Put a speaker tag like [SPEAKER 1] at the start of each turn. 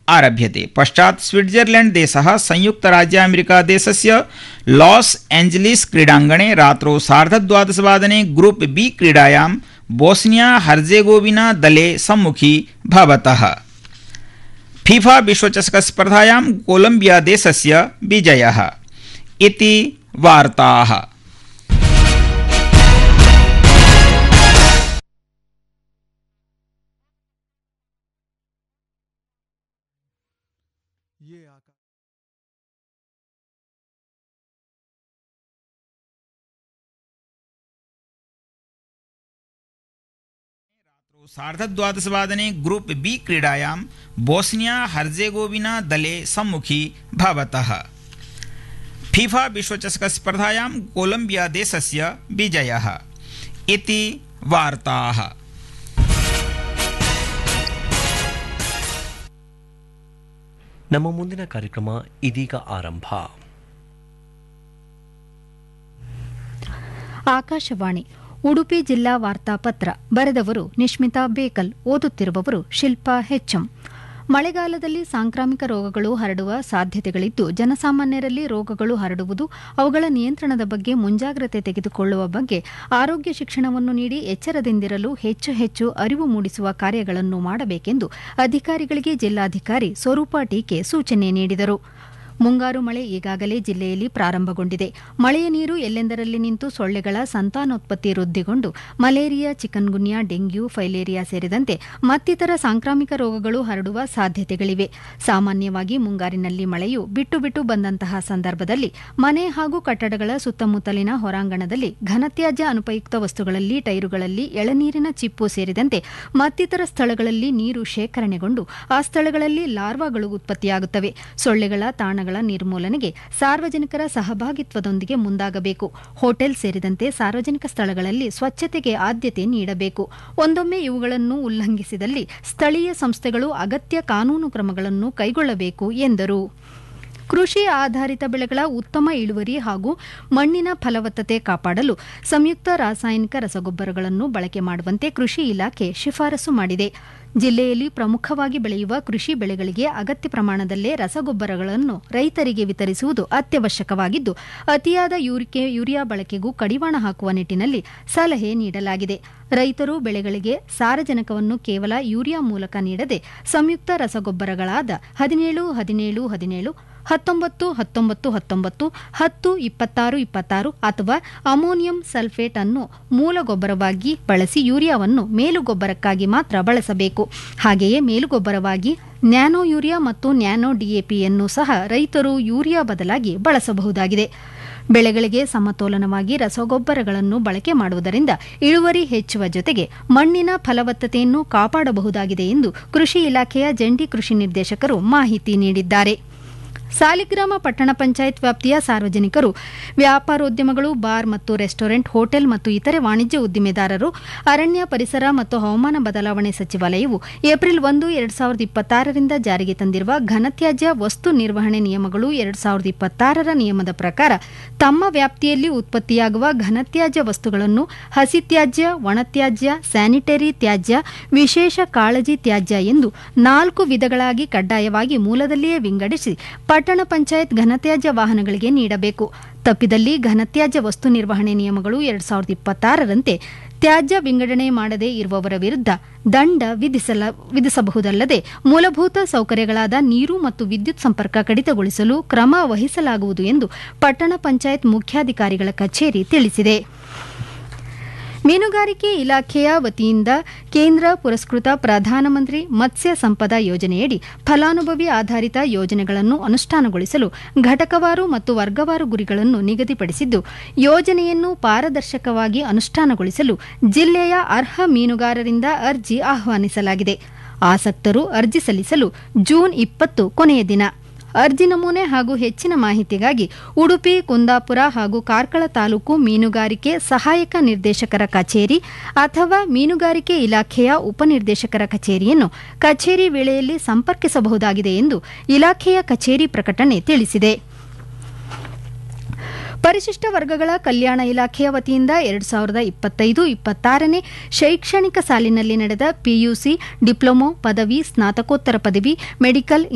[SPEAKER 1] आरभ्यते पश्चात् स्विट्जरलैण्ड देशः संयुक्तराज्यामेरिकादेशस्य लॉस एञ्जलिस क्रीडाङ्गणे रात्रौ सार्धद्वादशवादने ग्रुप बी क्रीडायां बोस्निया हर्जेगोविना दले सम्मुखी भवतः फीफा विश्वचषक स्पर्धायां कोलम्बिया देशस्य विजयः इति वार्ताः सार्धद्वादशवादने ग्रुप बी क्रीडायां बोस्निया हर्जेगोविना दले सम्मुखी भवतः फीफा विश्वचषक स्पर्धायां कोलम्बिया देशस्य विजयः इति वार्ताः
[SPEAKER 2] ನಮ್ಮ ಮುಂದಿನ ಕಾರ್ಯಕ್ರಮ ಇದೀಗ ಆರಂಭ
[SPEAKER 3] ಆಕಾಶವಾಣಿ ಉಡುಪಿ ಜಿಲ್ಲಾ ವಾರ್ತಾಪತ್ರ ಬರೆದವರು ನಿಶ್ಮಿತಾ ಬೇಕಲ್ ಓದುತ್ತಿರುವವರು ಶಿಲ್ಪಾ ಹೆಚ್ಚಂ ಮಳೆಗಾಲದಲ್ಲಿ ಸಾಂಕ್ರಾಮಿಕ ರೋಗಗಳು ಹರಡುವ ಸಾಧ್ಯತೆಗಳಿದ್ದು ಜನಸಾಮಾನ್ಯರಲ್ಲಿ ರೋಗಗಳು ಹರಡುವುದು ಅವುಗಳ ನಿಯಂತ್ರಣದ ಬಗ್ಗೆ ಮುಂಜಾಗ್ರತೆ ತೆಗೆದುಕೊಳ್ಳುವ ಬಗ್ಗೆ ಆರೋಗ್ಯ ಶಿಕ್ಷಣವನ್ನು ನೀಡಿ ಎಚ್ಚರದಿಂದಿರಲು ಹೆಚ್ಚು ಹೆಚ್ಚು ಅರಿವು ಮೂಡಿಸುವ ಕಾರ್ಯಗಳನ್ನು ಮಾಡಬೇಕೆಂದು ಅಧಿಕಾರಿಗಳಿಗೆ ಜಿಲ್ಲಾಧಿಕಾರಿ ಸ್ವರೂಪ ಟೀಕೆ ಸೂಚನೆ ನೀಡಿದರು ಮುಂಗಾರು ಮಳೆ ಈಗಾಗಲೇ ಜಿಲ್ಲೆಯಲ್ಲಿ ಪ್ರಾರಂಭಗೊಂಡಿದೆ ಮಳೆಯ ನೀರು ಎಲ್ಲೆಂದರಲ್ಲಿ ನಿಂತು ಸೊಳ್ಳೆಗಳ ಸಂತಾನೋತ್ಪತ್ತಿ ವೃದ್ಧಿಗೊಂಡು ಮಲೇರಿಯಾ ಚಿಕನ್ಗುನ್ಯಾ ಡೆಂಗ್ಯೂ ಫೈಲೇರಿಯಾ ಸೇರಿದಂತೆ ಮತ್ತಿತರ ಸಾಂಕ್ರಾಮಿಕ ರೋಗಗಳು ಹರಡುವ ಸಾಧ್ಯತೆಗಳಿವೆ ಸಾಮಾನ್ಯವಾಗಿ ಮುಂಗಾರಿನಲ್ಲಿ ಮಳೆಯು ಬಿಟ್ಟು ಬಿಟ್ಟು ಬಂದಂತಹ ಸಂದರ್ಭದಲ್ಲಿ ಮನೆ ಹಾಗೂ ಕಟ್ಟಡಗಳ ಸುತ್ತಮುತ್ತಲಿನ ಹೊರಾಂಗಣದಲ್ಲಿ ಘನತ್ಯಾಜ್ಯ ಅನುಪಯುಕ್ತ ವಸ್ತುಗಳಲ್ಲಿ ಟೈರುಗಳಲ್ಲಿ ಎಳನೀರಿನ ಚಿಪ್ಪು ಸೇರಿದಂತೆ ಮತ್ತಿತರ ಸ್ಥಳಗಳಲ್ಲಿ ನೀರು ಶೇಖರಣೆಗೊಂಡು ಆ ಸ್ಥಳಗಳಲ್ಲಿ ಲಾರ್ವಾಗಳು ಉತ್ಪತ್ತಿಯಾಗುತ್ತವೆ ಸೊಳ್ಳೆಗಳ ತಾಣ ನಿರ್ಮೂಲನೆಗೆ ಸಾರ್ವಜನಿಕರ ಸಹಭಾಗಿತ್ವದೊಂದಿಗೆ ಮುಂದಾಗಬೇಕು ಹೋಟೆಲ್ ಸೇರಿದಂತೆ ಸಾರ್ವಜನಿಕ ಸ್ಥಳಗಳಲ್ಲಿ ಸ್ವಚ್ಛತೆಗೆ ಆದ್ಯತೆ ನೀಡಬೇಕು ಒಂದೊಮ್ಮೆ ಇವುಗಳನ್ನು ಉಲ್ಲಂಘಿಸಿದಲ್ಲಿ ಸ್ಥಳೀಯ ಸಂಸ್ಥೆಗಳು ಅಗತ್ಯ ಕಾನೂನು ಕ್ರಮಗಳನ್ನು ಕೈಗೊಳ್ಳಬೇಕು ಎಂದರು ಕೃಷಿ ಆಧಾರಿತ ಬೆಳೆಗಳ ಉತ್ತಮ ಇಳುವರಿ ಹಾಗೂ ಮಣ್ಣಿನ ಫಲವತ್ತತೆ ಕಾಪಾಡಲು ಸಂಯುಕ್ತ ರಾಸಾಯನಿಕ ರಸಗೊಬ್ಬರಗಳನ್ನು ಬಳಕೆ ಮಾಡುವಂತೆ ಕೃಷಿ ಇಲಾಖೆ ಶಿಫಾರಸು ಮಾಡಿದೆ ಜಿಲ್ಲೆಯಲ್ಲಿ ಪ್ರಮುಖವಾಗಿ ಬೆಳೆಯುವ ಕೃಷಿ ಬೆಳೆಗಳಿಗೆ ಅಗತ್ಯ ಪ್ರಮಾಣದಲ್ಲೇ ರಸಗೊಬ್ಬರಗಳನ್ನು ರೈತರಿಗೆ ವಿತರಿಸುವುದು ಅತ್ಯವಶ್ಯಕವಾಗಿದ್ದು ಅತಿಯಾದ ಯೂರಿಯಾ ಬಳಕೆಗೂ ಕಡಿವಾಣ ಹಾಕುವ ನಿಟ್ಟಿನಲ್ಲಿ ಸಲಹೆ ನೀಡಲಾಗಿದೆ ರೈತರು ಬೆಳೆಗಳಿಗೆ ಸಾರಜನಕವನ್ನು ಕೇವಲ ಯೂರಿಯಾ ಮೂಲಕ ನೀಡದೆ ಸಂಯುಕ್ತ ರಸಗೊಬ್ಬರಗಳಾದ ಹದಿನೇಳು ಹದಿನೇಳು ಹದಿನೇಳು ಹತ್ತೊಂಬತ್ತು ಹತ್ತೊಂಬತ್ತು ಹತ್ತೊಂಬತ್ತು ಹತ್ತು ಇಪ್ಪತ್ತಾರು ಇಪ್ಪತ್ತಾರು ಅಥವಾ ಅಮೋನಿಯಂ ಸಲ್ಫೇಟ್ ಅನ್ನು ಮೂಲ ಗೊಬ್ಬರವಾಗಿ ಬಳಸಿ ಯೂರಿಯಾವನ್ನು ಮೇಲುಗೊಬ್ಬರಕ್ಕಾಗಿ ಮಾತ್ರ ಬಳಸಬೇಕು ಹಾಗೆಯೇ ಮೇಲುಗೊಬ್ಬರವಾಗಿ ನ್ಯಾನೋ ಯೂರಿಯಾ ಮತ್ತು ನ್ಯಾನೋ ಡಿಎಪಿಯನ್ನು ಸಹ ರೈತರು ಯೂರಿಯಾ ಬದಲಾಗಿ ಬಳಸಬಹುದಾಗಿದೆ ಬೆಳೆಗಳಿಗೆ ಸಮತೋಲನವಾಗಿ ರಸಗೊಬ್ಬರಗಳನ್ನು ಬಳಕೆ ಮಾಡುವುದರಿಂದ ಇಳುವರಿ ಹೆಚ್ಚುವ ಜೊತೆಗೆ ಮಣ್ಣಿನ ಫಲವತ್ತತೆಯನ್ನು ಕಾಪಾಡಬಹುದಾಗಿದೆ ಎಂದು ಕೃಷಿ ಇಲಾಖೆಯ ಜಂಟಿ ಕೃಷಿ ನಿರ್ದೇಶಕರು ಮಾಹಿತಿ ನೀಡಿದ್ದಾರೆ ಸಾಲಿಗ್ರಾಮ ಪಟ್ಟಣ ಪಂಚಾಯತ್ ವ್ಯಾಪ್ತಿಯ ಸಾರ್ವಜನಿಕರು ವ್ಯಾಪಾರೋದ್ಯಮಗಳು ಬಾರ್ ಮತ್ತು ರೆಸ್ಟೋರೆಂಟ್ ಹೋಟೆಲ್ ಮತ್ತು ಇತರೆ ವಾಣಿಜ್ಯ ಉದ್ದಿಮೆದಾರರು ಅರಣ್ಯ ಪರಿಸರ ಮತ್ತು ಹವಾಮಾನ ಬದಲಾವಣೆ ಸಚಿವಾಲಯವು ಏಪ್ರಿಲ್ ಒಂದು ಎರಡು ಸಾವಿರದ ಇಪ್ಪತ್ತಾರರಿಂದ ಜಾರಿಗೆ ತಂದಿರುವ ಘನತ್ಯಾಜ್ಯ ವಸ್ತು ನಿರ್ವಹಣೆ ನಿಯಮಗಳು ಎರಡು ಸಾವಿರದ ಇಪ್ಪತ್ತಾರರ ನಿಯಮದ ಪ್ರಕಾರ ತಮ್ಮ ವ್ಯಾಪ್ತಿಯಲ್ಲಿ ಉತ್ಪತ್ತಿಯಾಗುವ ಘನತ್ಯಾಜ್ಯ ವಸ್ತುಗಳನ್ನು ಹಸಿತ್ಯಾಜ್ಯ ಒಣತ್ಯಾಜ್ಯ ಸ್ಯಾನಿಟರಿ ತ್ಯಾಜ್ಯ ವಿಶೇಷ ಕಾಳಜಿ ತ್ಯಾಜ್ಯ ಎಂದು ನಾಲ್ಕು ವಿಧಗಳಾಗಿ ಕಡ್ಡಾಯವಾಗಿ ಮೂಲದಲ್ಲಿಯೇ ವಿಂಗಡಿಸಿ ಪಟ್ಟಣ ಪಂಚಾಯತ್ ಘನತ್ಯಾಜ್ಯ ವಾಹನಗಳಿಗೆ ನೀಡಬೇಕು ತಪ್ಪಿದಲ್ಲಿ ಘನತ್ಯಾಜ್ಯ ವಸ್ತು ನಿರ್ವಹಣೆ ನಿಯಮಗಳು ಎರಡ್ ಸಾವಿರದ ಇಪ್ಪತ್ತಾರರಂತೆ ತ್ಯಾಜ್ಯ ವಿಂಗಡಣೆ ಮಾಡದೇ ಇರುವವರ ವಿರುದ್ಧ ದಂಡ ವಿಧಿಸಲ ವಿಧಿಸಬಹುದಲ್ಲದೆ ಮೂಲಭೂತ ಸೌಕರ್ಯಗಳಾದ ನೀರು ಮತ್ತು ವಿದ್ಯುತ್ ಸಂಪರ್ಕ ಕಡಿತಗೊಳಿಸಲು ಕ್ರಮ ವಹಿಸಲಾಗುವುದು ಎಂದು ಪಟ್ಟಣ ಪಂಚಾಯತ್ ಮುಖ್ಯಾಧಿಕಾರಿಗಳ ಕಚೇರಿ ತಿಳಿಸಿದೆ ಮೀನುಗಾರಿಕೆ ಇಲಾಖೆಯ ವತಿಯಿಂದ ಕೇಂದ್ರ ಪುರಸ್ಕೃತ ಪ್ರಧಾನಮಂತ್ರಿ ಮತ್ಸ್ಯ ಸಂಪದ ಯೋಜನೆಯಡಿ ಫಲಾನುಭವಿ ಆಧಾರಿತ ಯೋಜನೆಗಳನ್ನು ಅನುಷ್ಠಾನಗೊಳಿಸಲು ಘಟಕವಾರು ಮತ್ತು ವರ್ಗವಾರು ಗುರಿಗಳನ್ನು ನಿಗದಿಪಡಿಸಿದ್ದು ಯೋಜನೆಯನ್ನು ಪಾರದರ್ಶಕವಾಗಿ ಅನುಷ್ಠಾನಗೊಳಿಸಲು ಜಿಲ್ಲೆಯ ಅರ್ಹ ಮೀನುಗಾರರಿಂದ ಅರ್ಜಿ ಆಹ್ವಾನಿಸಲಾಗಿದೆ ಆಸಕ್ತರು ಅರ್ಜಿ ಸಲ್ಲಿಸಲು ಜೂನ್ ಇಪ್ಪತ್ತು ಕೊನೆಯ ದಿನ ಅರ್ಜಿ ನಮೂನೆ ಹಾಗೂ ಹೆಚ್ಚಿನ ಮಾಹಿತಿಗಾಗಿ ಉಡುಪಿ ಕುಂದಾಪುರ ಹಾಗೂ ಕಾರ್ಕಳ ತಾಲೂಕು ಮೀನುಗಾರಿಕೆ ಸಹಾಯಕ ನಿರ್ದೇಶಕರ ಕಚೇರಿ ಅಥವಾ ಮೀನುಗಾರಿಕೆ ಇಲಾಖೆಯ ಉಪನಿರ್ದೇಶಕರ ಕಚೇರಿಯನ್ನು ಕಚೇರಿ ವೇಳೆಯಲ್ಲಿ ಸಂಪರ್ಕಿಸಬಹುದಾಗಿದೆ ಎಂದು ಇಲಾಖೆಯ ಕಚೇರಿ ಪ್ರಕಟಣೆ ತಿಳಿಸಿದೆ ಪರಿಶಿಷ್ಟ ವರ್ಗಗಳ ಕಲ್ಯಾಣ ಇಲಾಖೆಯ ವತಿಯಿಂದ ಎರಡು ಸಾವಿರದ ಇಪ್ಪತ್ತೈದು ಇಪ್ಪತ್ತಾರನೇ ಶೈಕ್ಷಣಿಕ ಸಾಲಿನಲ್ಲಿ ನಡೆದ ಪಿಯುಸಿ ಡಿಪ್ಲೊಮೊ ಪದವಿ ಸ್ನಾತಕೋತ್ತರ ಪದವಿ ಮೆಡಿಕಲ್